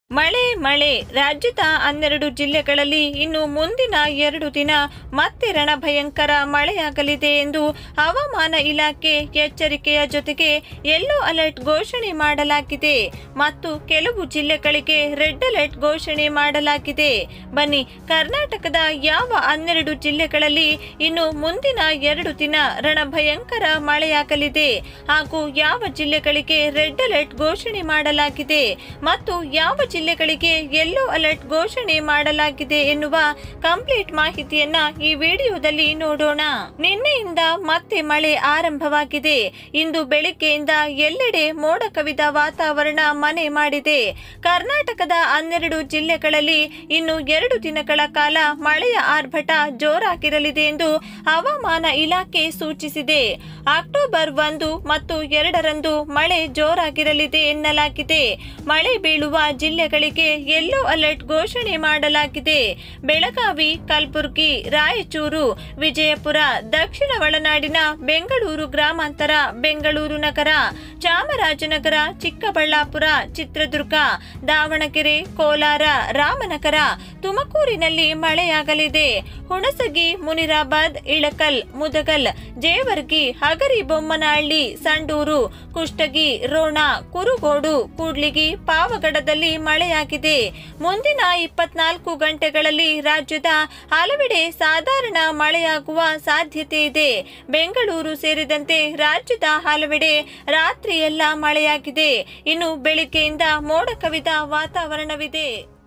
ಮಳೆ ಮಳೆ ರಾಜ್ಯದ ಹನ್ನೆರಡು ಜಿಲ್ಲೆಗಳಲ್ಲಿ ಇನ್ನು ಮುಂದಿನ ಎರಡು ದಿನ ಮತ್ತೆ ರಣಭಯಂಕರ ಮಳೆಯಾಗಲಿದೆ ಎಂದು ಹವಾಮಾನ ಇಲಾಖೆ ಎಚ್ಚರಿಕೆಯ ಜೊತೆಗೆ ಯೆಲ್ಲೋ ಅಲರ್ಟ್ ಘೋಷಣೆ ಮಾಡಲಾಗಿದೆ ಮತ್ತು ಕೆಲವು ಜಿಲ್ಲೆಗಳಿಗೆ ರೆಡ್ ಅಲರ್ಟ್ ಘೋಷಣೆ ಮಾಡಲಾಗಿದೆ ಬನ್ನಿ ಕರ್ನಾಟಕದ ಯಾವ ಹನ್ನೆರಡು ಜಿಲ್ಲೆಗಳಲ್ಲಿ ಇನ್ನು ಮುಂದಿನ ಎರಡು ದಿನ ರಣಭಯಂಕರ ಮಳೆಯಾಗಲಿದೆ ಹಾಗೂ ಯಾವ ಜಿಲ್ಲೆಗಳಿಗೆ ರೆಡ್ ಅಲರ್ಟ್ ಘೋಷಣೆ ಮಾಡಲಾಗಿದೆ ಮತ್ತು ಯಾವ ಜಿಲ್ಲೆಗಳಿಗೆ ಯೆಲ್ಲೋ ಅಲರ್ಟ್ ಘೋಷಣೆ ಮಾಡಲಾಗಿದೆ ಎನ್ನುವ ಕಂಪ್ಲೀಟ್ ಮಾಹಿತಿಯನ್ನ ಈ ವಿಡಿಯೋದಲ್ಲಿ ನೋಡೋಣ ನಿನ್ನೆಯಿಂದ ಮತ್ತೆ ಮಳೆ ಆರಂಭವಾಗಿದೆ ಇಂದು ಬೆಳಿಗ್ಗೆಯಿಂದ ಎಲ್ಲೆಡೆ ಮೋಡ ಕವಿದ ವಾತಾವರಣ ಮನೆ ಮಾಡಿದೆ ಕರ್ನಾಟಕದ ಹನ್ನೆರಡು ಜಿಲ್ಲೆಗಳಲ್ಲಿ ಇನ್ನು ಎರಡು ದಿನಗಳ ಕಾಲ ಮಳೆಯ ಆರ್ಭಟ ಜೋರಾಗಿರಲಿದೆ ಎಂದು ಹವಾಮಾನ ಇಲಾಖೆ ಸೂಚಿಸಿದೆ ಅಕ್ಟೋಬರ್ ಒಂದು ಮತ್ತು ಎರಡರಂದು ಮಳೆ ಜೋರಾಗಿರಲಿದೆ ಎನ್ನಲಾಗಿದೆ ಮಳೆ ಬೀಳುವ ಜಿಲ್ಲೆಗಳಿಗೆ ಯೆಲ್ಲೋ ಅಲರ್ಟ್ ಘೋಷಣೆ ಮಾಡಲಾಗಿದೆ ಬೆಳಗಾವಿ ಕಲಬುರಗಿ ರಾಯಚೂರು ವಿಜಯಪುರ ದಕ್ಷಿಣ ಒಳನಾಡಿನ ಬೆಂಗಳೂರು ಗ್ರಾಮಾಂತರ ಬೆಂಗಳೂರು ನಗರ ಚಾಮರಾಜನಗರ ಚಿಕ್ಕಬಳ್ಳಾಪುರ ಚಿತ್ರದುರ್ಗ ದಾವಣಗೆರೆ ಕೋಲಾರ ರಾಮನಗರ ತುಮಕೂರಿನಲ್ಲಿ ಮಳೆಯಾಗಲಿದೆ ಹುಣಸಗಿ ಮುನಿರಾಬಾದ್ ಇಳಕಲ್ ಮುದಗಲ್ ಜೇವರ್ಗಿ ಹಗರಿಬೊಮ್ಮನಹಳ್ಳಿ ಸಂಡೂರು ಕುಷ್ಟಗಿ ರೋಣ ಕುರುಗೋಡು ಕೂಡ್ಲಿಗಿ ಪಾವಗಡದಲ್ಲಿ ಮಳೆಯಾಗಿದೆ ಮುಂದಿನ ಇಪ್ಪತ್ನಾಲ್ಕು ಗಂಟೆಗಳಲ್ಲಿ ರಾಜ್ಯದ ಹಲವೆಡೆ ಸಾಧಾರಣ ಮಳೆಯಾಗುವ ಸಾಧ್ಯತೆ ಇದೆ ಬೆಂಗಳೂರು ಸೇರಿದಂತೆ ರಾಜ್ಯದ ಹಲವೆಡೆ ರಾತ್ರಿಯೆಲ್ಲ ಮಳೆಯಾಗಿದೆ ಇನ್ನು ಬೆಳಿಗ್ಗೆಯಿಂದ ಮೋಡ ಕವಿದ ವಾತಾವರಣವಿದೆ